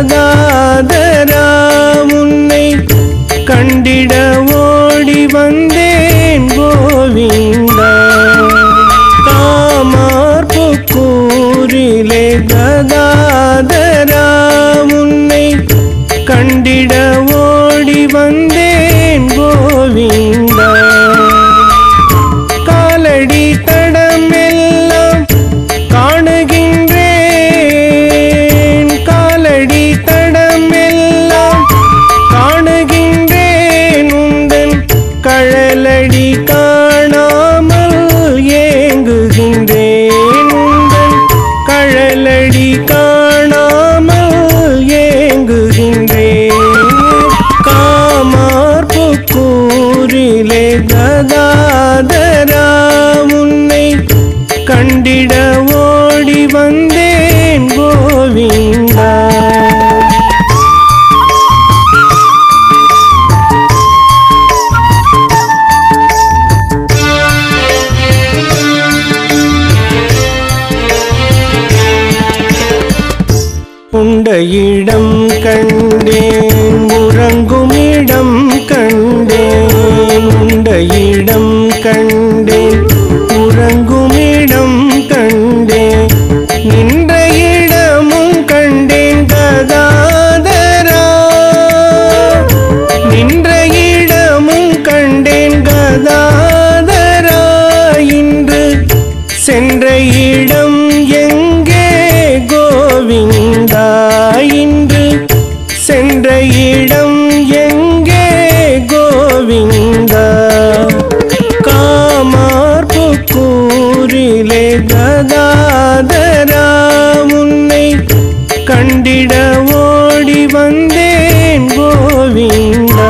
கதாதரா உன்னை கண்டிட ஓடி வந்தேன் கோவிந்தா காமார்புக்கூரிலே கதாதரா உன்னை கண்டிட ஓடி வந்தேன் கோவிந்தா காலடி தடமெல்லாம் காணுகின்றேன் காலடி தடமெல்லாம் காணுகின்றேன் உந்தன் கழலடி காணாமல் ஏங்குகின்றேன் உந்தன் கழலடி காணாமல் ஏங்குகின்றேன் காமார்புக்கூரிலே கதாதரா உன்னை கண்டிட ஓடி வந்தேன் கோவிந்தா உண்ட இடம் கண்டேன் உறங்கும் இடம் கண்டேன் உண்ட இடம் கண்டேன் உறங்கும் இடம் கண்டேன் நின்ற இடமும் கண்டேன் கதாதரா நின்ற இடமும் கண்டேன் கதாதரா இன்று சென்ற இடம் எங்கே கோவிந்தா இன்று சென்ற இடம் எங்கே கோவிந்தா காமார்புக்கூரிலே கதாதரா உன்னை கண்டிட ஓடி வந்தேன் கோவிந்தா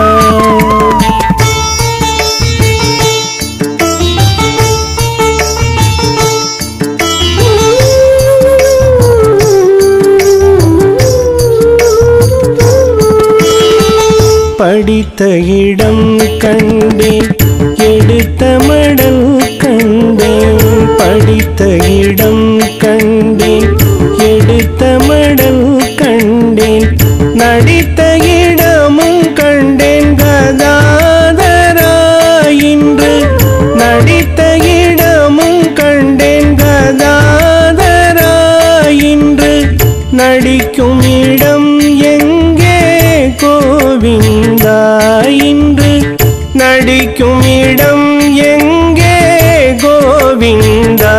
படித்த இடம் கண்டேன் எடுத்த மடல் கண்டேன் படித்த இடம் கண்டேன் எடுத்த மடல் கண்டேன் நடித்த இடமும் கண்டேன் கதாதரா இன்று நடித்த இடமும் கண்டேன் கதாதரா இன்று நடிக்கும் இடம் எங்கே கோவிந்தா இன்று நடிக்கும் இடம் எங்கே கோவிந்தா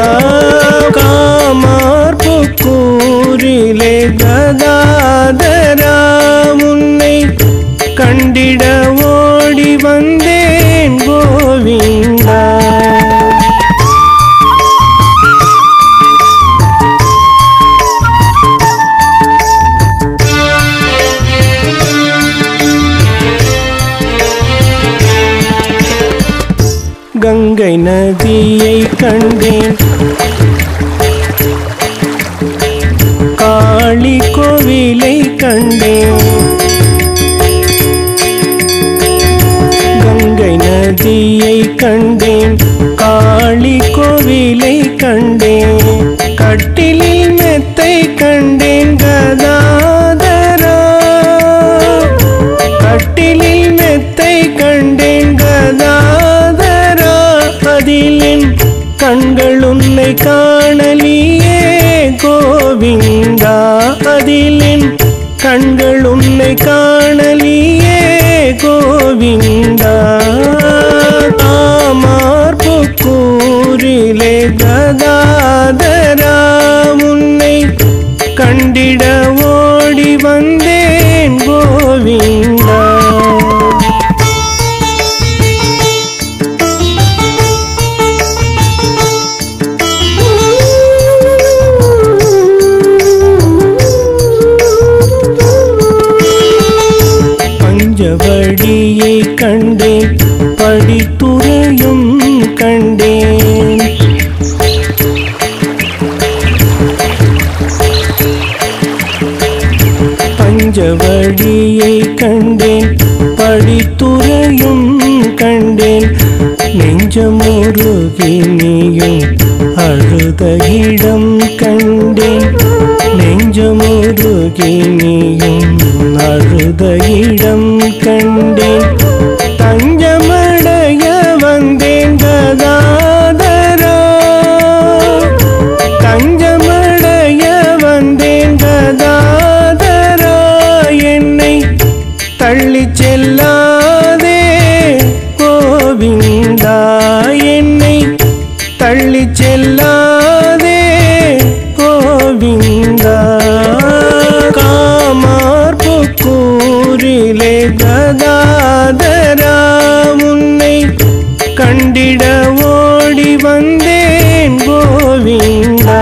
காமார்புக்கூரிலே கதாதரா உன்னை கண்டிட ஓடி வந்தேன் கோவிந்தா கங்கை நதியை கண்டேன் காளி கோவிலை கண்டேன் கங்கை நதியை கண்டேன் காளி கோவிலை கண்டேன் கட்டிலில் மெத்தை கண்டேன் கதாதரா கட்டிலில் மெத்தை கண்டேன் கதாதரா அதில் என் கண்கள் உன்னை காணலியே கோவிந்தா அதில் என் கண்கள் உன்னை காணலியே கோவிந்தா தாமார்புக்கூரிலே கதாதரா உன்னை கண்டிட ஓடி வந்தேன் கோவிந்தா பஞ்சவடியை கண்டேன் படித்துறையும் கண்டேன் பஞ்சவடியை கண்டேன் படித்துறையும் கண்டேன் நெஞ்சமுருகி நீயும் அழுத இடம் கண்டேன் நெஞ்சமுருகி யோகினியும் அழுத இடம் கண்டேன் தஞ்சமடைய வந்தேன் கதாதரா தஞ்சமடைய வந்தேன் கதாதரா என்னை தள்ளிச் செல்லாதே கோவிந்தா என்னை தள்ளிச் செல்லாதே கோவிந்தா காமார்புக்கூரிலே கதாதரா உன்னை கண்டிட ஓடி வந்தேன் கோவிந்தா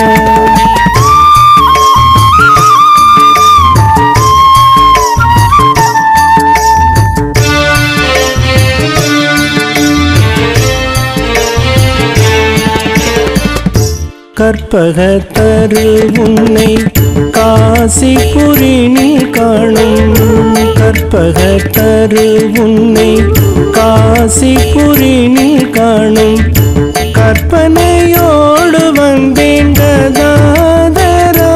கற்பகத்தரு உன்னை காசிபுரினில் காணும் கற்பகத்தரு உன்னை காசிபுரினில் காணும் கற்பனையோடு வந்தேன் கதாதரா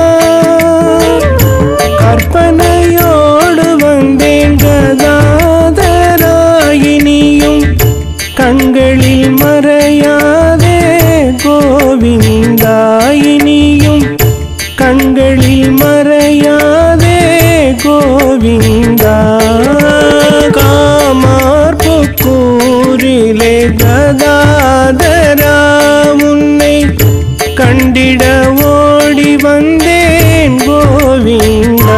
கற்பனையோடு வந்தேன் கதாதரா இனியும் கண்களில் மறையாதே கோவிந்தா இனியும் கண்களில் மறையாதே கோவிந்தா காமார்புக்கூரிலே கதாதரா உன்னை கண்டிட ஓடி வந்தேன் கோவிந்தா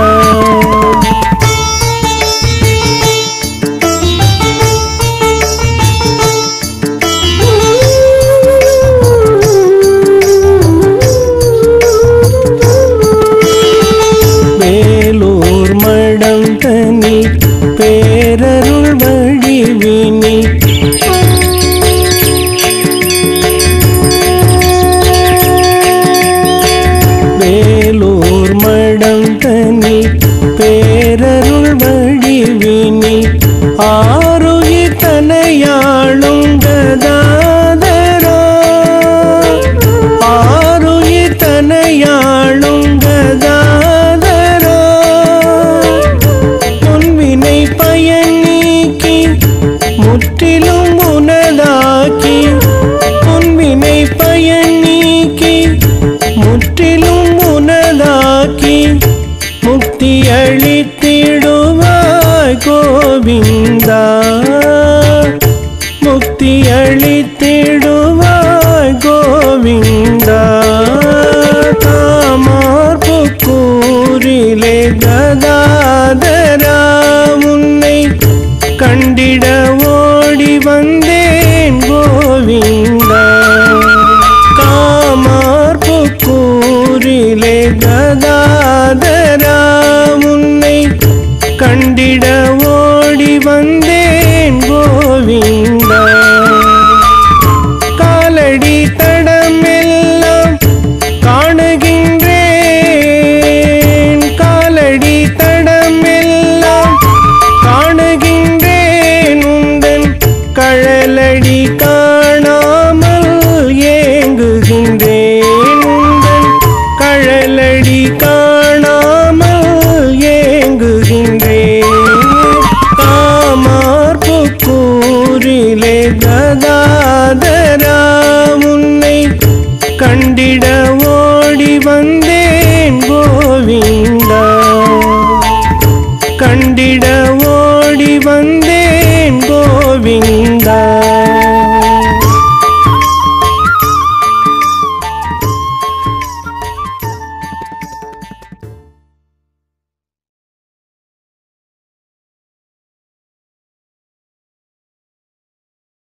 வேலூர் மடம் தனி பேரருள் வடிவினி வேலூர் மடம் தனி பேரருள் வடிவினி ஆருயி தனையாளும் கதாதரா ஆருயி தனையாளும் கதாதரா முன்வினை பயன் நீக்கி முற்றிலும் உனதாக்கி முன்வினை பயன் நீக்கி முற்றிலும் உனதாக்கி முக்தி அளித்திடுவாய் கோவிந்தா முக்தி அளித்திடுவாய் கோவிந்தா காமார்புக்கூரிலே கதாதரா உன்னை கண்டிட ஓடி வந்தேன் கோவிந்தா காமார்புக்கூரிலே கதாதரா உன்னை கண்டிட ஓடி வந்தேன் கோவிந்தா காலடி தடமெல்லாம் காணுகின்றேன் காலடி தடமெல்லாம் காணுகின்றேன் உந்தன் கழலடி காணாமல் ஏங்குகின்றேன் உந்தன் கழலடி காணாமல் ஏங்குகின்றேன் காமார்புக்கூரிலே கதாதரா உன்னை கண்டிட